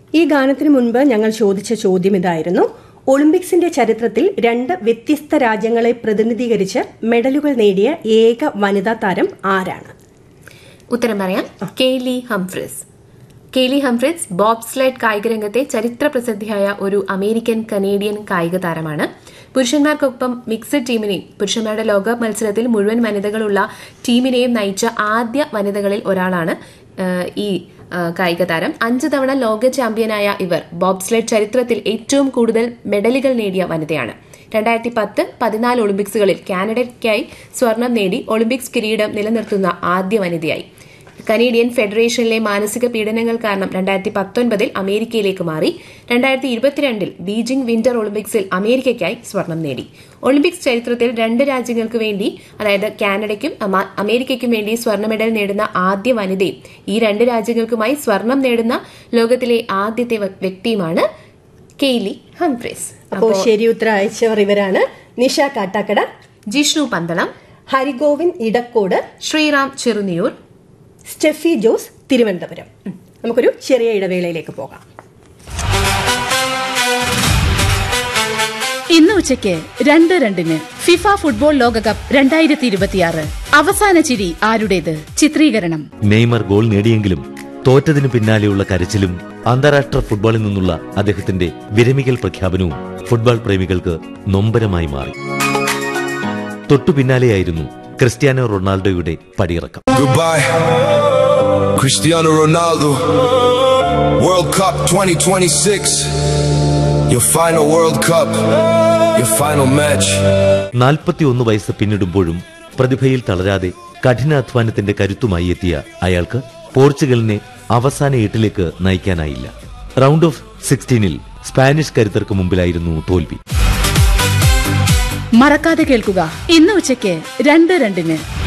ഈ ഗാനത്തിന് മുൻപ് ഞങ്ങൾ ചോദിച്ച ചോദ്യം ഇതായിരുന്നു ഒളിമ്പിക്സിന്റെ ചരിത്രത്തിൽ രണ്ട് വ്യത്യസ്ത രാജ്യങ്ങളെ പ്രതിനിധീകരിച്ച് മെഡലുകൾ നേടിയ ഏക വനിതാ താരം ആരാണ് ഉത്തരം പറയാം Kaillie Humphries Kaillie Humphries bobsled കായിക രംഗത്തെ ചരിത്ര പ്രസിദ്ധിയായ ഒരു അമേരിക്കൻ കനേഡിയൻ കായിക താരമാണ് പുരുഷന്മാർക്കൊപ്പം മിക്സഡ് ടീമിനെയും പുരുഷന്മാരുടെ ലോകകപ്പ് മത്സരത്തിൽ മുഴുവൻ വനിതകളുള്ള ടീമിനെയും നയിച്ച ആദ്യ വനിതകളിൽ ഒരാളാണ് ആ, ഈ ആ, കായിക താരം അഞ്ച് തവണ ലോക ചാമ്പ്യനായ ഇവർ ബോബ് സ്ലൈഡ് ചരിത്രത്തിൽ ഏറ്റവും കൂടുതൽ മെഡലുകൾ നേടിയ വനിതയാണ് രണ്ടായിരത്തി പത്ത് പതിനാല് ഒളിമ്പിക്സുകളിൽ കാനഡയ്ക്കായി സ്വർണം നേടി ഒളിമ്പിക്സ് കിരീടം നിലനിർത്തുന്ന ആദ്യ വനിതയായി കനേഡിയൻ ഫെഡറേഷനിലെ മാനസിക പീഡനങ്ങൾ കാരണം രണ്ടായിരത്തി പത്തൊൻപതിൽ അമേരിക്കയിലേക്ക് മാറി രണ്ടായിരത്തി ഇരുപത്തിരണ്ടിൽ ബീജിംഗ് വിന്റർ ഒളിമ്പിക്സിൽ അമേരിക്കയ്ക്കായി സ്വർണം നേടി ഒളിമ്പിക്സ് ചരിത്രത്തിൽ രണ്ട് രാജ്യങ്ങൾക്ക് വേണ്ടി അതായത് കാനഡയ്ക്കും അമ- അമേരിക്കയ്ക്കും വേണ്ടി സ്വർണ്ണ മെഡൽ നേടുന്ന ആദ്യ വനിതയും ഈ രണ്ട് രാജ്യങ്ങൾക്കുമായി സ്വർണം നേടുന്ന ലോകത്തിലെ ആദ്യത്തെ വ്യ- വ്യക്തിയുമാണ് കെയ്ലി ഹംഫ്രീസ് അപ്പോൾ ശരി ഉത്തരം അയച്ചവർ ഇവരാണ് നിഷ കാട്ടാക്കട ജിഷ്ണു പന്തളം ഹരിഗോവിന്ദ് ഇടക്കോട് ശ്രീറാം ചെറുനിയൂർ സ്റ്റെഫി ജോസ് തിരുവനന്തപുരം ഉം. നമുക്കൊരു ചെറിയ ഇടവേളയിലേക്ക് പോകാം ഇന്ന് ഉച്ചയ്ക്ക് രണ്ട് രണ്ടിന് ഫിഫ ഫുട്ബോൾ ലോകകപ്പ് രണ്ടായിരത്തി ഇരുപത്തിയാറ് അവസാന ചിരി ആരുടേത് ചിത്രീകരണം നെയ്മർ ഗോൾ നേടിയെങ്കിലും തോറ്റതിനു പിന്നാലെയുള്ള കരച്ചിലും അന്താരാഷ്ട്ര ഫുട്ബോളിൽ നിന്നുള്ള അദ്ദേഹത്തിന്റെ വിരമികൽ പ്രഖ്യാപനവും ഫുട്ബോൾ പ്രേമികൾക്ക് നൊമ്പരമായി മാറി തൊട്ടു പിന്നാലെയായിരുന്നു ക്രിസ്ത്യാനോ റൊണാൾഡോയുടെ പടിയിറക്കം Goodbye, Cristiano Ronaldo. World Cup 2026. Your final World Cup. Your final match. നാൽപ്പത്തിയൊന്ന് വയസ്സ് പിന്നിടുമ്പോഴും പ്രതിഭയിൽ തളരാതെ കഠിനാധ്വാനത്തിന്റെ കരുത്തുമായി എത്തിയ അയാൾക്ക് പോർച്ചുഗലിനെ അവസാന എട്ടിലേക്ക് നയിക്കാനായില്ല റൗണ്ട് ഓഫ് സിക്സ്റ്റീനിൽ സ്പാനിഷ് കരുത്തർക്ക് മുമ്പിലായിരുന്നു തോൽവി മറക്കാതെ കേൾക്കുക ഇന്ന് ഉച്ചയ്ക്ക് രണ്ട് രണ്ടിന്